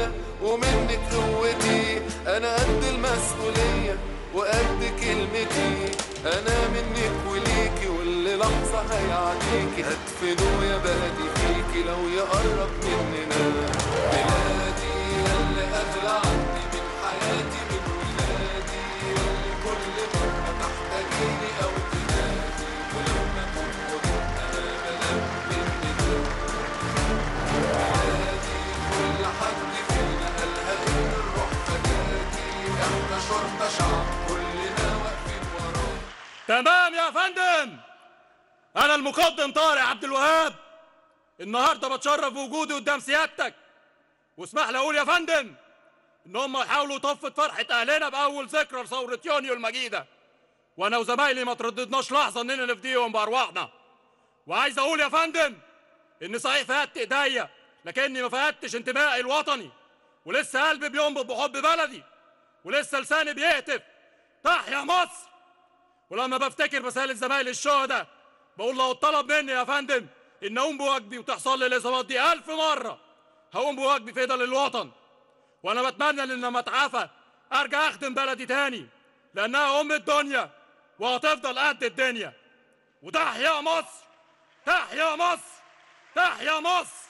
ومنك قوتي انا قد المسؤولية وقد كلمتي انا منك وليكي واللي لحظة هيعديكي هدفنه يا بلدي فيكي لو يقرب مننا بلادي اللي اغلى عني من حياتي من ولادي اللي كل مرة تحتاجيني او تنادي ولما اكون قدام انا بلم مننا بلادي كل حد فينا قالها ان الروح فداكي احنا شرطة شعب كلنا واقفين وراك تمام يا فندم انا المقدم طارق عبد الوهاب النهارده بتشرف بوجودي قدام سيادتك واسمح لي اقول يا فندم ان هم يحاولوا يطفوا فرحه اهلنا باول ذكرى لثوره يونيو المجيده وانا وزمايلي ما ترددناش لحظه اننا نفديهم بارواحنا وعايز اقول يا فندم ان صحيح فقدت ايديا لكني ما فقدتش انتمائي الوطني ولسه قلبي بينبض بحب بلدي ولسه لساني بيهتف تحيا مصر ولما بفتكر رسالة زمايلي الشهداء بقول لو اتطلب مني يا فندم ان اقوم بواجبي وتحصل لي الاصابات دي الف مرة هقوم بواجبي فدا للوطن وانا بتمنى ان لما اتعافى ارجع اخدم بلدي تاني لانها ام الدنيا وهتفضل قد الدنيا وتحيا مصر تحيا مصر تحيا مصر